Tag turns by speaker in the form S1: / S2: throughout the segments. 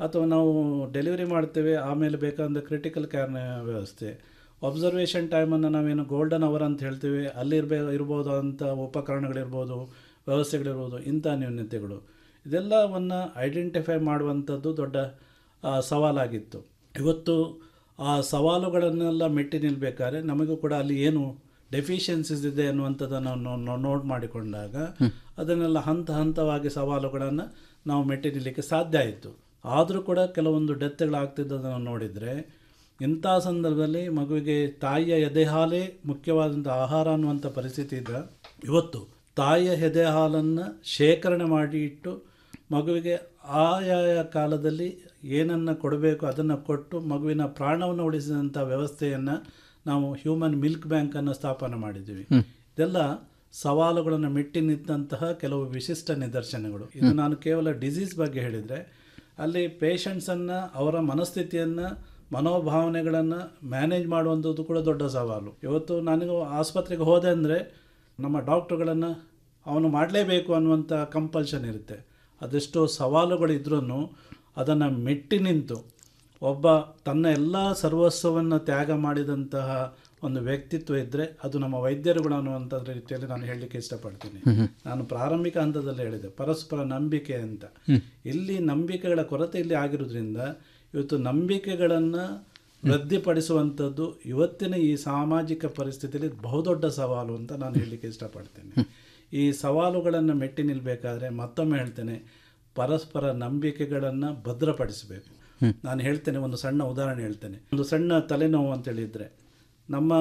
S1: ಅಥವಾ ನಾವು ಡೆಲಿವರಿ ಮಾಡ್ತೇವೆ ಆಮೇಲೆ ಬೇಕಾದ ಕ್ರಿಟಿಕಲ್ ಕೇರ್ನ ವ್ಯವಸ್ಥೆ ಅಬ್ಸರ್ವೇಷನ್ ಟೈಮನ್ನು ನಾವೇನು ಗೋಲ್ಡನ್ ಅವರ್ ಅಂತ ಹೇಳ್ತೀವಿ ಅಲ್ಲಿ ಇರಬೇ ಇರ್ಬೋದು ಅಂತ ಉಪಕರಣಗಳಿರ್ಬೋದು ವ್ಯವಸ್ಥೆಗಳಿರ್ಬೋದು ಇಂಥ ನ್ಯೂನ್ಯತೆಗಳು ಇದೆಲ್ಲವನ್ನು ಐಡೆಂಟಿಫೈ ಮಾಡುವಂಥದ್ದು ದೊಡ್ಡ ಆ, ಸವಾಲಾಗಿತ್ತು ಇವತ್ತು ಆ ಸವಾಲುಗಳನ್ನೆಲ್ಲ ಮೆಟ್ಟಿ ನಿಲ್ಲಬೇಕಾದ್ರೆ ನಮಗೂ ಕೂಡ ಅಲ್ಲಿ ಏನು ಡೆಫಿಷಿಯನ್ಸೀಸ್ ಇದೆ ಅನ್ನುವಂಥದ್ದನ್ನು ನಾವು ನೋಟ್ ಮಾಡಿಕೊಂಡಾಗ ಅದನ್ನೆಲ್ಲ ಹಂತ ಹಂತವಾಗಿ ಸವಾಲುಗಳನ್ನು ನಾವು ಮೆಟ್ಟಿ ನಿಲ್ಲಕ್ಕೆ ಸಾಧ್ಯ ಆಯಿತು ಆದರೂ ಕೂಡ ಕೆಲವೊಂದು ಡೆತ್ಗಳಾಗ್ತಿದ್ದದನ್ನು ನೋಡಿದರೆ ಇಂಥ ಸಂದರ್ಭದಲ್ಲಿ ಮಗುವಿಗೆ ತಾಯಿಯ ಎದೆ ಹಾಲೇ ಮುಖ್ಯವಾದಂಥ ಆಹಾರ ಅನ್ನುವಂಥ ಪರಿಸ್ಥಿತಿ ಇದ್ದ ಇವತ್ತು ತಾಯಿಯ ಎದೆ ಹಾಲನ್ನು ಶೇಖರಣೆ ಮಾಡಿ ಇಟ್ಟು ಮಗುವಿಗೆ ಆಯಾಯ ಕಾಲದಲ್ಲಿ ಏನನ್ನು ಕೊಡಬೇಕು ಅದನ್ನು ಕೊಟ್ಟು ಮಗುವಿನ ಪ್ರಾಣವನ್ನು ಉಳಿಸಿದಂಥ ವ್ಯವಸ್ಥೆಯನ್ನು ನಾವು ಹ್ಯೂಮನ್ ಮಿಲ್ಕ್ ಬ್ಯಾಂಕನ್ನು ಸ್ಥಾಪನೆ ಮಾಡಿದ್ದೀವಿ ಇದೆಲ್ಲ ಸವಾಲುಗಳನ್ನು ಮೆಟ್ಟಿ ನಿಂತಹ ಕೆಲವು ವಿಶಿಷ್ಟ ನಿದರ್ಶನಗಳು ಇದು ನಾನು ಕೇವಲ ಡಿಸೀಸ್ ಬಗ್ಗೆ ಹೇಳಿದರೆ ಅಲ್ಲಿ ಪೇಷಂಟ್ಸನ್ನು ಅವರ ಮನಸ್ಥಿತಿಯನ್ನು ಮನೋಭಾವನೆಗಳನ್ನು ಮ್ಯಾನೇಜ್ ಮಾಡುವಂಥದ್ದು ಕೂಡ ದೊಡ್ಡ ಸವಾಲು ಇವತ್ತು ನನಗೆ ಆಸ್ಪತ್ರೆಗೆ ಹೋದೆ ಅಂದರೆ ನಮ್ಮ ಡಾಕ್ಟ್ರುಗಳನ್ನು ಅವನು ಮಾಡಲೇಬೇಕು ಅನ್ನುವಂಥ ಕಂಪಲ್ಷನ್ ಇರುತ್ತೆ ಅದೆಷ್ಟೋ ಸವಾಲುಗಳಿದ್ರೂ ಅದನ್ನು ಮೆಟ್ಟಿ ನಿಂತು ಒಬ್ಬ ತನ್ನ ಎಲ್ಲ ಸರ್ವಸ್ವವನ್ನು ತ್ಯಾಗ ಮಾಡಿದಂತಹ ಒಂದು ವ್ಯಕ್ತಿತ್ವ ಇದ್ದರೆ ಅದು ನಮ್ಮ ವೈದ್ಯರುಗಳು ಅನ್ನುವಂಥ ರೀತಿಯಲ್ಲಿ ನಾನು ಹೇಳಲಿಕ್ಕೆ ಇಷ್ಟಪಡ್ತೀನಿ ನಾನು ಪ್ರಾರಂಭಿಕ ಹಂತದಲ್ಲಿ ಹೇಳಿದೆ ಪರಸ್ಪರ ನಂಬಿಕೆ ಅಂತ ಇಲ್ಲಿ ನಂಬಿಕೆಗಳ ಕೊರತೆ ಇಲ್ಲಿ ಆಗಿರೋದ್ರಿಂದ ಇವತ್ತು ನಂಬಿಕೆಗಳನ್ನು ವೃದ್ಧಿಪಡಿಸುವಂಥದ್ದು ಇವತ್ತಿನ ಈ ಸಾಮಾಜಿಕ ಪರಿಸ್ಥಿತಿಯಲ್ಲಿ ಬಹುದೊಡ್ಡ ಸವಾಲು ಅಂತ ನಾನು ಹೇಳಲಿಕ್ಕೆ ಇಷ್ಟಪಡ್ತೇನೆ ಈ ಸವಾಲುಗಳನ್ನು ಮೆಟ್ಟಿ ನಿಲ್ಲಬೇಕಾದ್ರೆ ಮತ್ತೊಮ್ಮೆ ಹೇಳ್ತೇನೆ ಪರಸ್ಪರ ನಂಬಿಕೆಗಳನ್ನು ಭದ್ರಪಡಿಸಬೇಕು ನಾನು ಹೇಳ್ತೇನೆ ಒಂದು ಸಣ್ಣ ಉದಾಹರಣೆ ಹೇಳ್ತೇನೆ ಒಂದು ಸಣ್ಣ ತಲೆನೋವು ಅಂತೇಳಿದರೆ ನಮ್ಮ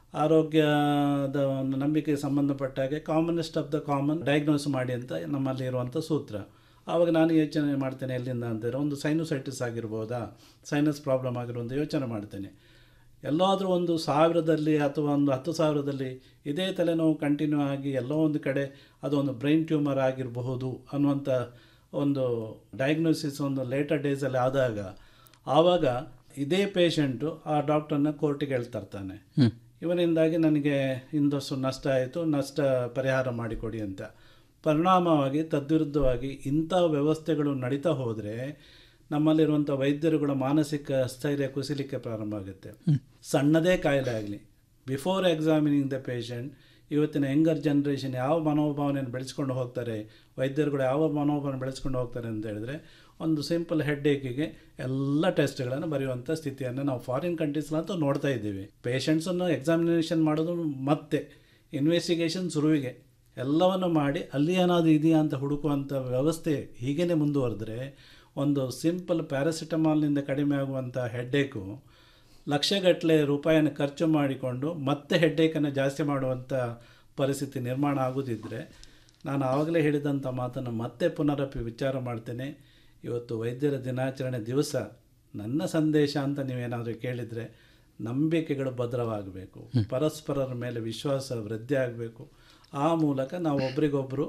S1: ಆರೋಗ್ಯದ ಒಂದು ನಂಬಿಕೆಗೆ ಸಂಬಂಧಪಟ್ಟ ಹಾಗೆ commonest of the common diagnose ಮಾಡಿ ಅಂತ ನಮ್ಮಲ್ಲಿ ಇರುವಂಥ ಸೂತ್ರ ಆವಾಗ ನಾನು ಯೋಚನೆ ಮಾಡ್ತೇನೆ ಎಲ್ಲಿಂದ ಅಂತಂದರೆ ಒಂದು ಸೈನೋಸೈಟಿಸ್ ಆಗಿರ್ಬೋದಾ ಸೈನಸ್ ಪ್ರಾಬ್ಲಮ್ ಆಗಿರುವಂಥ ಯೋಚನೆ ಮಾಡ್ತೇನೆ ಎಲ್ಲಾದರೂ ಒಂದು ಸಾವಿರದಲ್ಲಿ ಅಥವಾ ಒಂದು ಹತ್ತು ಸಾವಿರದಲ್ಲಿ ಇದೇ ತಲೆನೋವು ಕಂಟಿನ್ಯೂ ಆಗಿ ಎಲ್ಲೋ ಒಂದು ಕಡೆ ಅದು ಒಂದು ಬ್ರೈನ್ ಟ್ಯೂಮರ್ ಆಗಿರಬಹುದು ಅನ್ನುವಂಥ ಒಂದು ಡಯಾಗ್ನೋಸಿಸ್ ಒಂದು ಲೇಟರ್ ಡೇಸಲ್ಲಿ ಆದಾಗ ಆವಾಗ ಇದೇ ಪೇಷಂಟು ಆ ಡಾಕ್ಟ್ರನ್ನ ಕೋರ್ಟಿಗೆ ಹೇಳ್ತರ್ತಾನೆ ಇವನಿಂದಾಗಿ ನನಗೆ ಇಂದಷ್ಟು ನಷ್ಟ ಆಯಿತು ನಷ್ಟ ಪರಿಹಾರ ಮಾಡಿಕೊಡಿ ಅಂತ ಪರಿಣಾಮವಾಗಿ ತದ್ವಿರುದ್ಧವಾಗಿ ಇಂಥ ವ್ಯವಸ್ಥೆಗಳು ನಡೀತಾ ಹೋದರೆ ನಮ್ಮಲ್ಲಿರುವಂಥ ವೈದ್ಯರುಗಳ ಮಾನಸಿಕ ಸ್ಥೈರ್ಯ ಕುಸಿಲಿಕ್ಕೆ ಪ್ರಾರಂಭ ಆಗುತ್ತೆ ಸಣ್ಣದೇ ಕಾಯಿಲೆ ಆಗಲಿ ಬಿಫೋರ್ ಎಕ್ಸಾಮಿನಿಂಗ್ ದ ಪೇಷಂಟ್ ಇವತ್ತಿನ ಯಂಗರ್ ಜನ್ರೇಷನ್ ಯಾವ ಮನೋಭಾವನೆಯನ್ನು ಬೆಳೆಸ್ಕೊಂಡು ಹೋಗ್ತಾರೆ ವೈದ್ಯರುಗಳು ಯಾವ ಮನೋಭಾವನೆ ಬೆಳೆಸ್ಕೊಂಡು ಹೋಗ್ತಾರೆ ಅಂತ ಹೇಳಿದ್ರೆ ಒಂದು ಸಿಂಪಲ್ ಹೆಡ್ ಏಕಿಗೆ ಎಲ್ಲ ಟೆಸ್ಟ್ಗಳನ್ನು ಬರೆಯುವಂಥ ಸ್ಥಿತಿಯನ್ನು ನಾವು ಫಾರಿನ್ ಕಂಟ್ರೀಸ್ಲಂತೂ ನೋಡ್ತಾ ಇದ್ದೀವಿ ಪೇಷಂಟ್ಸನ್ನು ಎಕ್ಸಾಮಿನೇಷನ್ ಮಾಡೋದು ಮತ್ತೆ ಇನ್ವೆಸ್ಟಿಗೇಷನ್ ಶುರುವಿಗೆ ಎಲ್ಲವನ್ನು ಮಾಡಿ ಅಲ್ಲಿ ಏನಾದರೂ ಇದೆಯಾ ಅಂತ ಹುಡುಕುವಂಥ ವ್ಯವಸ್ಥೆ ಹೀಗೇ ಮುಂದುವರೆದ್ರೆ ಒಂದು ಸಿಂಪಲ್ ಪ್ಯಾರಾಸಿಟಮಾಲ್ನಿಂದ ಕಡಿಮೆ ಆಗುವಂಥ ಹೆಡ್ಡೇಕು ಲಕ್ಷಗಟ್ಟಲೆ ರೂಪಾಯಿಯನ್ನು ಖರ್ಚು ಮಾಡಿಕೊಂಡು ಮತ್ತೆ ಹೆಡ್ಡೇಕನ್ನು ಜಾಸ್ತಿ ಮಾಡುವಂಥ ಪರಿಸ್ಥಿತಿ ನಿರ್ಮಾಣ ಆಗೋದಿದ್ದರೆ ನಾನು ಆವಾಗಲೇ ಹೇಳಿದಂಥ ಮಾತನ್ನು ಮತ್ತೆ ಪುನರಪಿ ವಿಚಾರ ಮಾಡ್ತೇನೆ ಇವತ್ತು ವೈದ್ಯರ ದಿನಾಚರಣೆ ದಿವಸ ನನ್ನ ಸಂದೇಶ ಅಂತ ನೀವೇನಾದರೂ ಕೇಳಿದರೆ ನಂಬಿಕೆಗಳು ಭದ್ರವಾಗಬೇಕು ಪರಸ್ಪರರ ಮೇಲೆ ವಿಶ್ವಾಸ ವೃದ್ಧಿ ಆಗಬೇಕು ಆ ಮೂಲಕ ನಾವು ಒಬ್ರಿಗೊಬ್ಬರು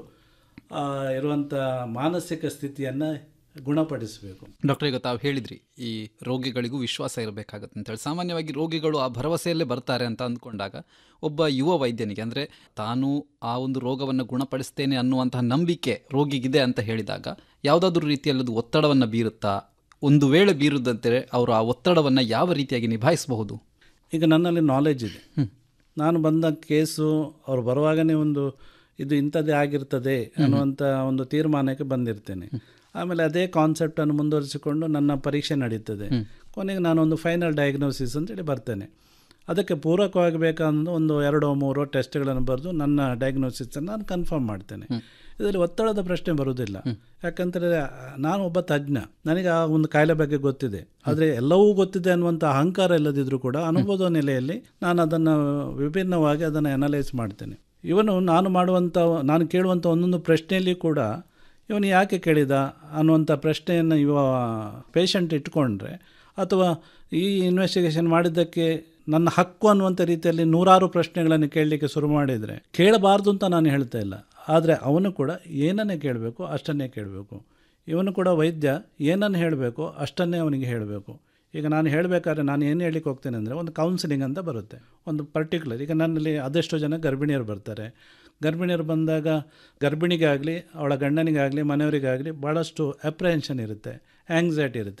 S1: ಇರುವಂಥ ಮಾನಸಿಕ ಸ್ಥಿತಿಯನ್ನು ಗುಣಪಡಿಸಬೇಕು
S2: ಡಾಕ್ಟರ್ ಈಗ ತಾವು ಹೇಳಿದ್ರಿ ಈ ರೋಗಿಗಳಿಗೂ ವಿಶ್ವಾಸ ಇರಬೇಕಾಗತ್ತೆ ಅಂತೇಳಿ ಸಾಮಾನ್ಯವಾಗಿ ರೋಗಿಗಳು ಆ ಭರವಸೆಯಲ್ಲೇ ಬರ್ತಾರೆ ಅಂತ ಅಂದ್ಕೊಂಡಾಗ ಒಬ್ಬ ಯುವ ವೈದ್ಯನಿಗೆ ಅಂದರೆ ತಾನು ಆ ಒಂದು ರೋಗವನ್ನು ಗುಣಪಡಿಸ್ತೇನೆ ಅನ್ನುವಂತಹ ನಂಬಿಕೆ ರೋಗಿಗಿದೆ ಅಂತ ಹೇಳಿದಾಗ ಯಾವುದಾದ್ರೂ ರೀತಿಯಲ್ಲಿ ಅದು ಒತ್ತಡವನ್ನು ಬೀರುತ್ತಾ ಒಂದು ವೇಳೆ ಬೀರುದಂತೆ ಅವರು ಆ ಒತ್ತಡವನ್ನು ಯಾವ ರೀತಿಯಾಗಿ ನಿಭಾಯಿಸಬಹುದು
S1: ಈಗ ನನ್ನಲ್ಲಿ ನಾಲೆಜ್ ಇದೆ ನಾನು ಬಂದ ಕೇಸು ಅವ್ರು ಬರುವಾಗನೇ ಒಂದು ಇದು ಇಂಥದ್ದೇ ಆಗಿರ್ತದೆ ಅನ್ನುವಂಥ ಒಂದು ತೀರ್ಮಾನಕ್ಕೆ ಬಂದಿರ್ತೇನೆ ಆಮೇಲೆ ಅದೇ ಕಾನ್ಸೆಪ್ಟನ್ನು ಮುಂದುವರಿಸಿಕೊಂಡು ನನ್ನ ಪರೀಕ್ಷೆ ನಡೀತದೆ ಕೊನೆಗೆ ನಾನೊಂದು ಫೈನಲ್ ಡಯಾಗ್ನೋಸಿಸ್ ಅಂತೇಳಿ ಬರ್ತೇನೆ ಅದಕ್ಕೆ ಪೂರಕವಾಗಿ ಬೇಕಾದ ಒಂದು ಎರಡೋ ಮೂರೋ ಟೆಸ್ಟ್ಗಳನ್ನು ಬರೆದು ನನ್ನ ಡಯಾಗ್ನೋಸಿಸನ್ನು ನಾನು ಕನ್ಫರ್ಮ್ ಮಾಡ್ತೇನೆ ಇದರಲ್ಲಿ ಒತ್ತಡದ ಪ್ರಶ್ನೆ ಬರುವುದಿಲ್ಲ ಯಾಕಂತೇಳಿದ್ರೆ ನಾನು ಒಬ್ಬ ತಜ್ಞ ನನಗೆ ಆ ಒಂದು ಕಾಯಿಲೆ ಬಗ್ಗೆ ಗೊತ್ತಿದೆ ಆದರೆ ಎಲ್ಲವೂ ಗೊತ್ತಿದೆ ಅನ್ನುವಂಥ ಅಹಂಕಾರ ಇಲ್ಲದಿದ್ದರೂ ಕೂಡ ಅನುಭವದ ನೆಲೆಯಲ್ಲಿ ನಾನು ಅದನ್ನು ವಿಭಿನ್ನವಾಗಿ ಅದನ್ನು ಅನಲೈಸ್ ಮಾಡ್ತೇನೆ ಇವನು ನಾನು ಮಾಡುವಂಥ ನಾನು ಕೇಳುವಂಥ ಒಂದೊಂದು ಪ್ರಶ್ನೆಯಲ್ಲಿ ಕೂಡ ಇವನು ಯಾಕೆ ಕೇಳಿದ ಅನ್ನುವಂಥ ಪ್ರಶ್ನೆಯನ್ನು ಇವ ಪೇಷಂಟ್ ಇಟ್ಕೊಂಡ್ರೆ ಅಥವಾ ಈ ಇನ್ವೆಸ್ಟಿಗೇಷನ್ ಮಾಡಿದ್ದಕ್ಕೆ ನನ್ನ ಹಕ್ಕು ಅನ್ನುವಂಥ ರೀತಿಯಲ್ಲಿ ನೂರಾರು ಪ್ರಶ್ನೆಗಳನ್ನು ಕೇಳಲಿಕ್ಕೆ ಶುರು ಮಾಡಿದರೆ ಕೇಳಬಾರ್ದು ಅಂತ ನಾನು ಹೇಳ್ತಾ ಇಲ್ಲ ಆದರೆ ಅವನು ಕೂಡ ಏನನ್ನೇ ಕೇಳಬೇಕು ಅಷ್ಟನ್ನೇ ಕೇಳಬೇಕು ಇವನು ಕೂಡ ವೈದ್ಯ ಏನನ್ನು ಹೇಳಬೇಕು ಅಷ್ಟನ್ನೇ ಅವನಿಗೆ ಹೇಳಬೇಕು ಈಗ ನಾನು ಹೇಳಬೇಕಾದ್ರೆ ನಾನು ಏನು ಹೇಳಲಿಕ್ಕೆ ಹೋಗ್ತೇನೆ ಅಂದರೆ ಒಂದು ಕೌನ್ಸಿಲಿಂಗ್ ಅಂತ ಬರುತ್ತೆ ಒಂದು ಪರ್ಟಿಕ್ಯುಲರ್ ಈಗ ನನ್ನಲ್ಲಿ ಅದೆಷ್ಟೋ ಜನ ಗರ್ಭಿಣಿಯರು ಬರ್ತಾರೆ ಗರ್ಭಿಣಿಯರು ಬಂದಾಗ ಗರ್ಭಿಣಿಗಾಗಲಿ ಅವಳ ಗಂಡನಿಗಾಗಲಿ ಮನೆಯವರಿಗಾಗಲಿ ಭಾಳಷ್ಟು ಅಪ್ರಹೆನ್ಷನ್ ಇರುತ್ತೆ ಆ್ಯಂಗ್ಸೈಟಿ ಇರುತ್ತೆ